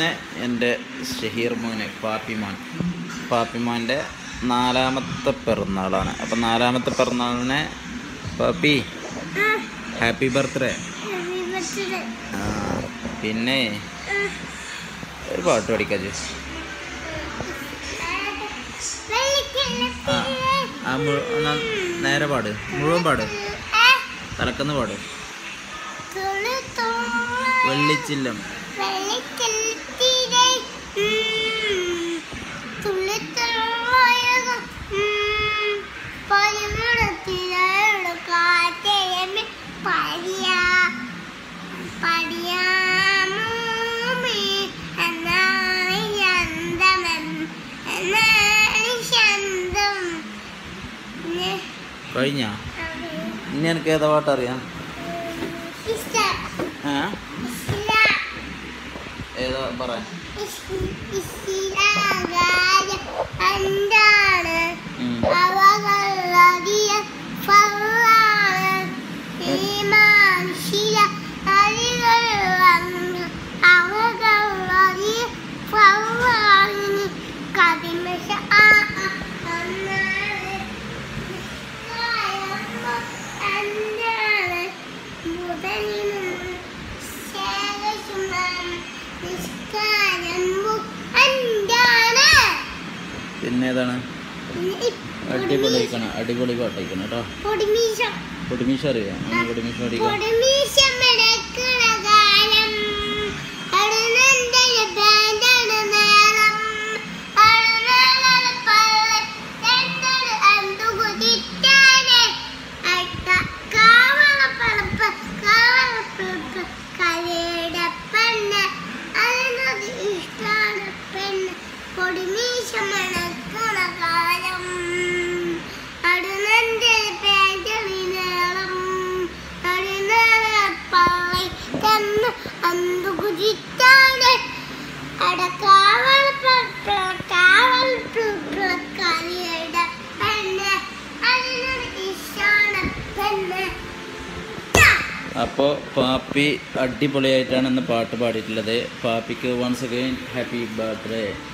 ഇന്ന് എൻ്റെ ഷഹീർ മോന് പാപ്പിമോൻ പാപ്പിമോൻ്റെ നാലാമത്തെ പിറന്നാളാണ് അപ്പം നാലാമത്തെ പിറന്നാളിനെ പാപ്പി ഹാപ്പി ബർത്ത്ഡേ പിന്നെ ഒരു പാട്ട് പഠിക്കാച്ചു ആ ആ മുഴു- എന്നാ നേരെ പാട് മുഴുവൻ പാട് തലക്കന്ന് പാട് വെള്ളിച്ചില്ലം കഴിഞ്ഞ ഇനി എനിക്ക് ഏതാ പാട്ട് അറിയാം ഏ ഏതാ പറ എന്താണ് ഉം. അവകളറിയ ഫറാണ് ഈ മനുഷ്യ അരികൾ വന്ന് അവകളറിയ ഫറാണ് കതിമശ ആ ആ എന്നാണ് എന്താണ് മുതലിനും ശേഷം നിസ്കാരം എന്താണ് പിന്നെ ഏതാണ് അടിപൊളി അയക്കണം അടിപൊളി പാട്ട് അയക്കണം കേട്ടോ പൊടിമീശം പൊടിമീശ അറിയാം ആ, പൊടിമീശ പഠിക്കാം പൊടിമീശം എടുക്കണ കാലം അടുനന്തയ ബാൻഡാണ് മേളം അടുനാള പള്ളി രണ്ടട് അന്തു കുതിറ്റാനെ അട്ട കാവള പളപ്പ് കാവള പളപ്പ് കലയുടെ പെണ്ണ് അതിനത് ഇഷ്ടാണ് പെണ്ണ് പൊടിമീശം എടുക്കണ കാലം അടുനന്റെ പേജറിനേളം അടുനാള പള്ളി തന്ന് അന്തു കുതിറ്റാനെ അടക്കാവൾ കാവൾ കലിയുടെ പെണ്ണ് അതിനൊരു ഇഷ്ടാണ് പെണ്ണ് അപ്പോൾ പാപ്പി അടിപൊളിയായിട്ടാണ് ഇന്ന് പാട്ട് പാടിയിട്ടുള്ളത് പാപ്പിക്ക് വൺസ് അഗൈൻ ഹാപ്പി ബർത്ത്ഡേ